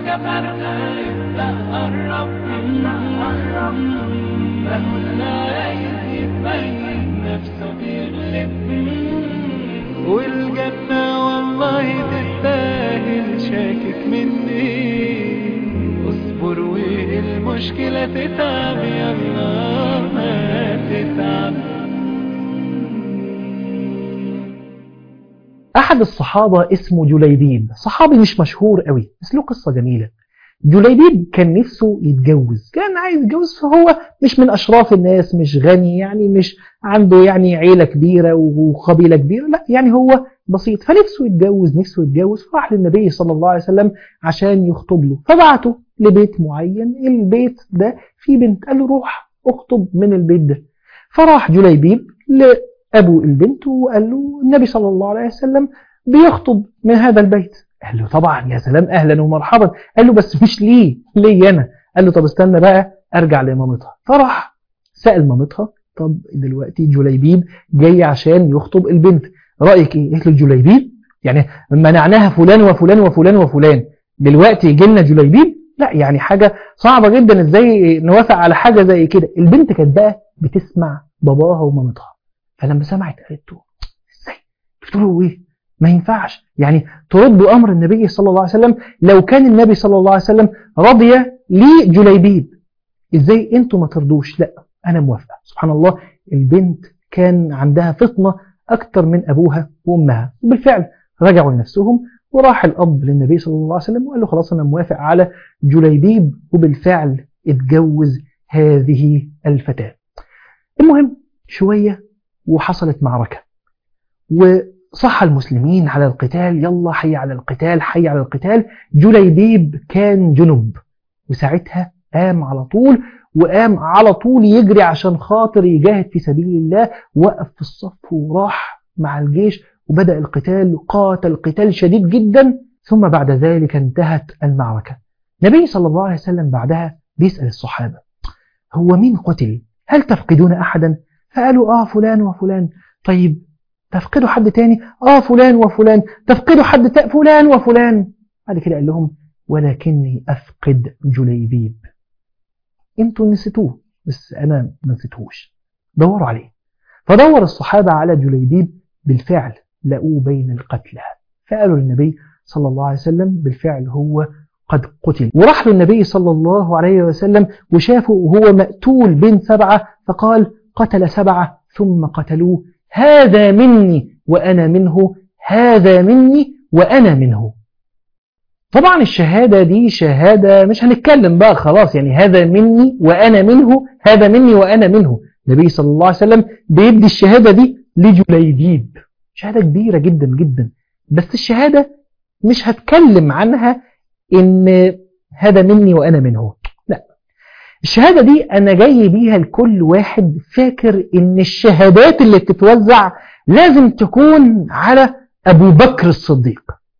حاجة فرقة يبقى قرب فهو عايز يبين نفسه بيغلب والجنة والله تستاهل شاكك مني اصبر والمشكلة تتعب يلا ما تتعب أحد الصحابة اسمه جليبيب صحابي مش مشهور قوي بس له قصة جميلة جليبيب كان نفسه يتجوز كان عايز يتجوز فهو مش من أشراف الناس مش غني يعني مش عنده يعني عيلة كبيرة وقبيلة كبيرة لا يعني هو بسيط فنفسه يتجوز نفسه يتجوز فراح للنبي صلى الله عليه وسلم عشان يخطب له فبعته لبيت معين البيت ده فيه بنت قال له روح اخطب من البيت ده فراح جليبيب لأبو البنت وقال له النبي صلى الله عليه وسلم بيخطب من هذا البيت قال له طبعا يا سلام اهلا ومرحبا قال له بس مش ليه ليه انا قال له طب استنى بقى ارجع لمامتها فراح سأل مامتها طب دلوقتي جليبيب جاي عشان يخطب البنت رأيك ايه قالت له جليبيب يعني منعناها فلان وفلان وفلان وفلان دلوقتي يجي لنا جليبيب لا يعني حاجة صعبة جدا ازاي نوافق على حاجة زي كده البنت كانت بقى بتسمع باباها ومامتها فلما سمعت قالت له ازاي بتقولوا ايه ما ينفعش يعني تردوا أمر النبي صلى الله عليه وسلم لو كان النبي صلى الله عليه وسلم رضي لجليبيب إزاي أنتم ما ترضوش لا أنا موافقة سبحان الله البنت كان عندها فطنة أكتر من أبوها وأمها وبالفعل رجعوا لنفسهم وراح الأب للنبي صلى الله عليه وسلم وقال له خلاص أنا موافق على جليبيب وبالفعل اتجوز هذه الفتاة المهم شوية وحصلت معركة و صح المسلمين على القتال يلا حي على القتال حي على القتال جليبيب كان جنب وساعتها قام على طول وقام على طول يجري عشان خاطر يجاهد في سبيل الله وقف في الصف وراح مع الجيش وبدأ القتال قاتل قتال شديد جدا ثم بعد ذلك انتهت المعركة النبي صلى الله عليه وسلم بعدها بيسأل الصحابة هو مين قتل هل تفقدون أحدا فقالوا آه فلان وفلان طيب تفقدوا حد تاني آه فلان وفلان تفقدوا حد تاني فلان وفلان بعد كده قال لهم ولكني أفقد جليبيب انتوا نسيتوه بس أنا ما نسيتهوش دوروا عليه فدور الصحابة على جليبيب بالفعل لقوه بين القتلى فقالوا للنبي صلى الله عليه وسلم بالفعل هو قد قتل وراح للنبي صلى الله عليه وسلم وشافه وهو مقتول بين سبعة فقال قتل سبعة ثم قتلوه هذا مني وأنا منه هذا مني وأنا منه طبعا الشهادة دي شهادة مش هنتكلم بقى خلاص يعني هذا مني وأنا منه هذا مني وأنا منه النبي صلى الله عليه وسلم بيدي الشهادة دي لجليبيب شهادة كبيرة جدا جدا بس الشهادة مش هتكلم عنها إن هذا مني وأنا منه لا الشهادة دي أنا جاي بيها لكل واحد فاكر إن الشهادات اللي بتتوزع لازم تكون على أبو بكر الصديق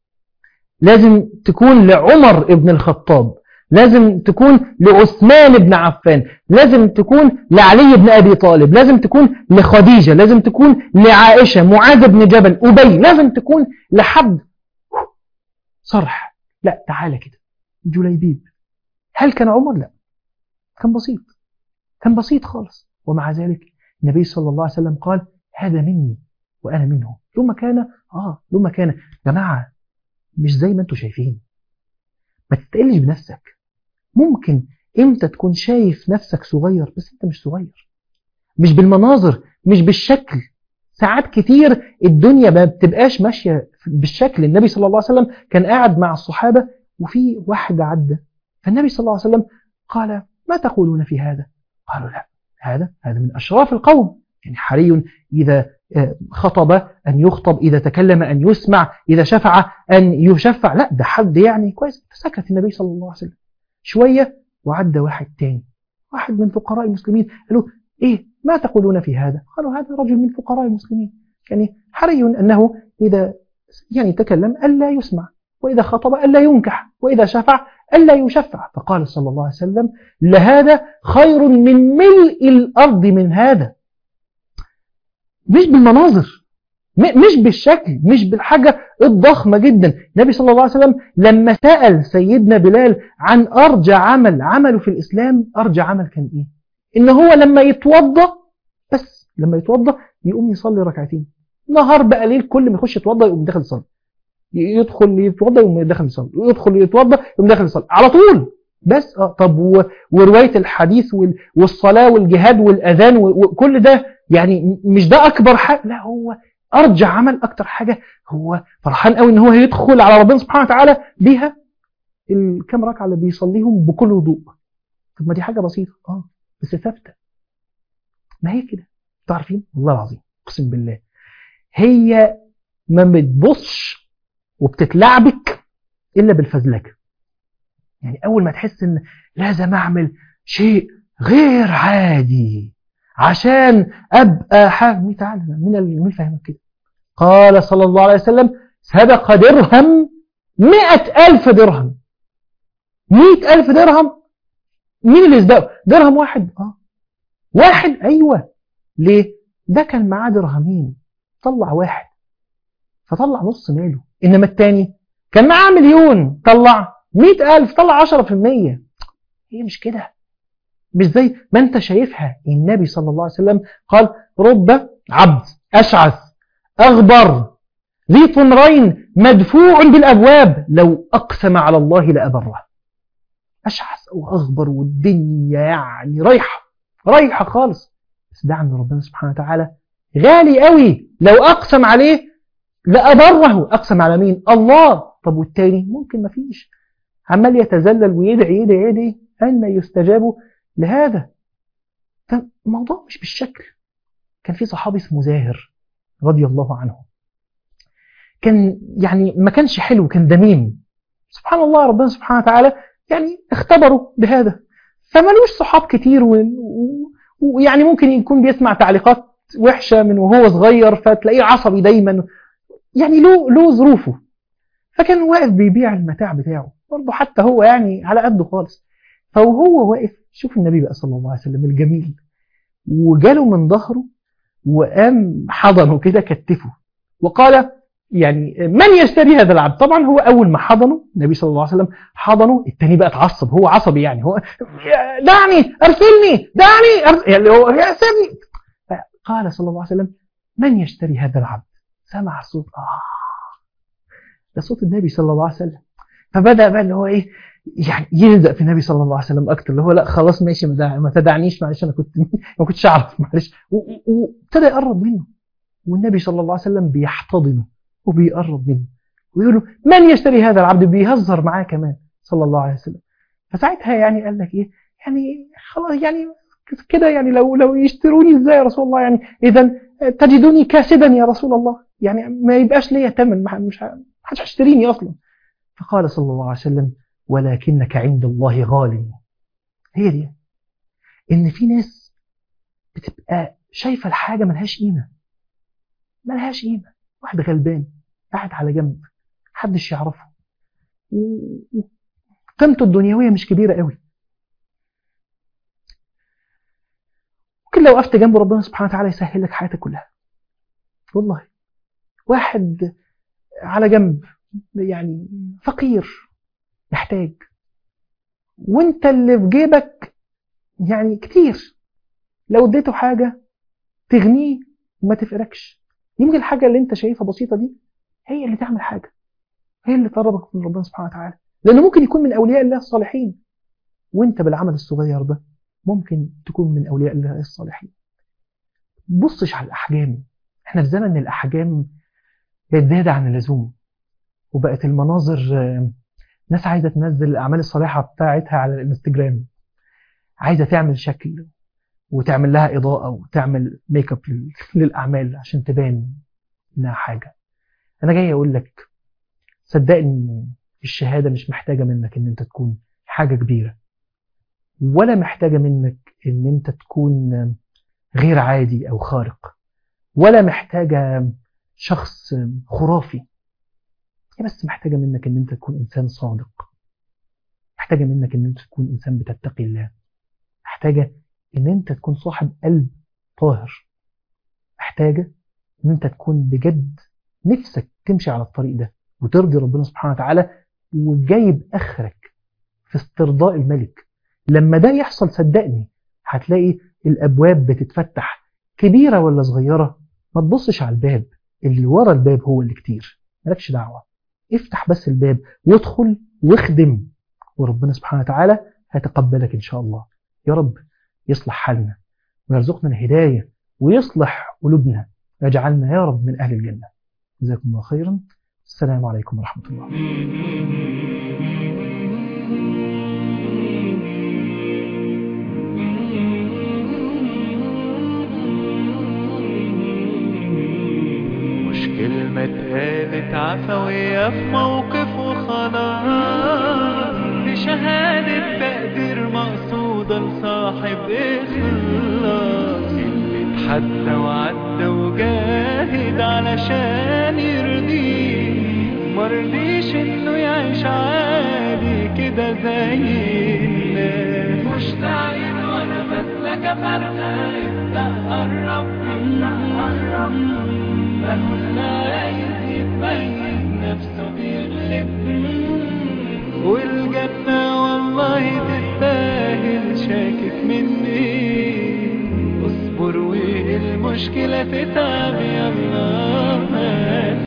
لازم تكون لعمر ابن الخطاب لازم تكون لعثمان بن عفان لازم تكون لعلي بن أبي طالب لازم تكون لخديجة لازم تكون لعائشة معاذ بن جبل أبي لازم تكون لحد صرح لا تعالى كده جليبيب هل كان عمر لا كان بسيط كان بسيط خالص ومع ذلك النبي صلى الله عليه وسلم قال هذا مني وأنا منه له مكانة آه له مكانة جماعة مش زي ما انتوا شايفين ما تتقلش بنفسك ممكن امتى تكون شايف نفسك صغير بس انت مش صغير مش بالمناظر مش بالشكل ساعات كتير الدنيا ما بتبقاش ماشية بالشكل النبي صلى الله عليه وسلم كان قاعد مع الصحابة وفي واحد عدى فالنبي صلى الله عليه وسلم قال ما تقولون في هذا قالوا لا هذا هذا من أشراف القوم يعني حري إذا خطب أن يخطب إذا تكلم أن يسمع إذا شفع أن يشفع لا ده حد يعني كويس فسكت النبي صلى الله عليه وسلم شوية وعدى واحد تاني واحد من فقراء المسلمين قالوا إيه ما تقولون في هذا قالوا هذا رجل من فقراء المسلمين يعني حري أنه إذا يعني تكلم ألا يسمع وإذا خطب ألا ينكح وإذا شفع ألا يشفع فقال صلى الله عليه وسلم لهذا خير من ملء الأرض من هذا مش بالمناظر م- مش بالشكل مش بالحاجة الضخمة جدا النبي صلى الله عليه وسلم لما سأل سيدنا بلال عن أرجى عمل عمله في الإسلام أرجى عمل كان إيه إن هو لما يتوضى بس لما يتوضى يقوم يصلي ركعتين نهار بقى ليل كل ما يخش يتوضى يقوم داخل يصلي يدخل يتوضى يقوم داخل يصلي يدخل يتوضى يقوم داخل يصلي على طول بس اه طب و... وروايه الحديث وال... والصلاه والجهاد والاذان و... وكل ده يعني م- مش ده اكبر حاجه لا هو ارجع عمل اكتر حاجه هو فرحان قوي ان هو يدخل على ربنا سبحانه وتعالى بيها الكام ركعه اللي بيصليهم بكل وضوء طب ما دي حاجه بسيطه اه بس ثابته ما هي كده انتوا عارفين والله العظيم اقسم بالله هي ما بتبصش وبتتلعبك الا بالفزلكه يعني اول ما تحس ان لازم اعمل شيء غير عادي عشان ابقى حاجه مين تعالى مين اللي مين فاهمك كده قال صلى الله عليه وسلم سبق درهم مئة ألف درهم مئة ألف درهم مين اللي يسبقه درهم واحد اه واحد أيوة ليه ده كان معاه درهمين طلع واحد فطلع نص ماله إنما التاني كان معاه مليون طلع مئة ألف طلع عشرة في المية هي مش كده مش زي ما انت شايفها النبي صلى الله عليه وسلم قال رب عبد أشعث أغبر ذي طمرين مدفوع بالأبواب لو أقسم على الله لأبره أشعث أو أغبر والدنيا يعني رايحة رايحة خالص بس ده عند ربنا سبحانه وتعالى غالي قوي لو أقسم عليه لأبره أقسم على مين الله طب والتاني ممكن ما فيش عمال يتذلل ويدعي يدعي يدعي أن يستجاب لهذا فالموضوع مش بالشكل كان في صحابي اسمه زاهر رضي الله عنه كان يعني ما كانش حلو كان دميم سبحان الله ربنا سبحانه وتعالى يعني اختبروا بهذا فمالوش صحاب كتير ويعني ممكن يكون بيسمع تعليقات وحشة من وهو صغير فتلاقيه عصبي دايما يعني له له ظروفه فكان واقف بيبيع المتاع بتاعه برضه حتى هو يعني على قده خالص فوهو واقف شوف النبي بقى صلى الله عليه وسلم الجميل وجاله من ظهره وقام حضنه كده كتفه وقال يعني من يشتري هذا العبد طبعا هو اول ما حضنه النبي صلى الله عليه وسلم حضنه التاني بقى اتعصب هو عصبي يعني هو دعني ارسلني دعني أرسل يعني هو يا سيبني قال صلى الله عليه وسلم من يشتري هذا العبد سمع صوت اه ده صوت النبي صلى الله عليه وسلم فبدا بقى اللي هو ايه يعني يلزق في النبي صلى الله عليه وسلم اكتر اللي هو لا خلاص ماشي ما تدعنيش معلش انا كنت ما كنتش اعرف معلش وابتدى يقرب منه والنبي صلى الله عليه وسلم بيحتضنه وبيقرب منه ويقول له من يشتري هذا العبد بيهزر معاه كمان صلى الله عليه وسلم فساعتها يعني قال لك ايه يعني خلاص يعني كده يعني لو لو يشتروني ازاي يا رسول الله يعني اذا تجدوني كاسدا يا رسول الله يعني ما يبقاش ليا ثمن مش حدش هيشتريني اصلا فقال صلى الله عليه وسلم ولكنك عند الله غال هي دي ان في ناس بتبقى شايفه الحاجه ملهاش قيمه ملهاش قيمه واحد غلبان قاعد على جنب محدش يعرفه قيمته الدنيويه مش كبيره قوي ممكن لو وقفت جنب ربنا سبحانه وتعالى يسهل لك حياتك كلها والله واحد على جنب يعني فقير محتاج وانت اللي في جيبك يعني كتير لو اديته حاجة تغنيه وما تفقركش يمكن الحاجة اللي انت شايفها بسيطة دي هي اللي تعمل حاجة هي اللي تقربك من ربنا سبحانه وتعالى لأنه ممكن يكون من أولياء الله الصالحين وانت بالعمل الصغير ده ممكن تكون من أولياء الله الصالحين بصش على الأحجام احنا في زمن الأحجام بقت زيادة عن اللزوم وبقت المناظر ناس عايزة تنزل الأعمال الصالحة بتاعتها على الانستجرام عايزة تعمل شكل وتعمل لها إضاءة وتعمل ميك اب للأعمال عشان تبان إنها حاجة أنا جاي أقول لك صدقني الشهادة مش محتاجة منك إن أنت تكون حاجة كبيرة ولا محتاجة منك إن أنت تكون غير عادي أو خارق ولا محتاجة شخص خرافي هي بس محتاجة منك ان انت تكون انسان صادق محتاجة منك ان انت تكون انسان بتتقي الله محتاجة ان انت تكون صاحب قلب طاهر محتاجة ان انت تكون بجد نفسك تمشي على الطريق ده وترضي ربنا سبحانه وتعالى وجايب اخرك في استرضاء الملك لما ده يحصل صدقني هتلاقي الابواب بتتفتح كبيره ولا صغيره ما تبصش على الباب اللي ورا الباب هو اللي كتير مالكش دعوه افتح بس الباب وادخل واخدم وربنا سبحانه وتعالى هيتقبلك ان شاء الله يا رب يصلح حالنا ويرزقنا الهدايه ويصلح قلوبنا ويجعلنا يا رب من اهل الجنه جزاكم الله خيرا السلام عليكم ورحمه الله مش كلمة اتقالت عفوية في موقف وخلاص دي شهادة تقدير مقصودة لصاحب إخلاص اللي اتحدى وعدى وجاهد علشان يرضيه مرضيش إنه يعيش عادي كده زي الناس مشتاقين وأنا بسلك فرقة ابدأ قرب ابدأ قرب بس عايز يبين نفسه بيغلب والجنة والله تستاهل شاكك مني اصبر والمشكلة تتعب يلا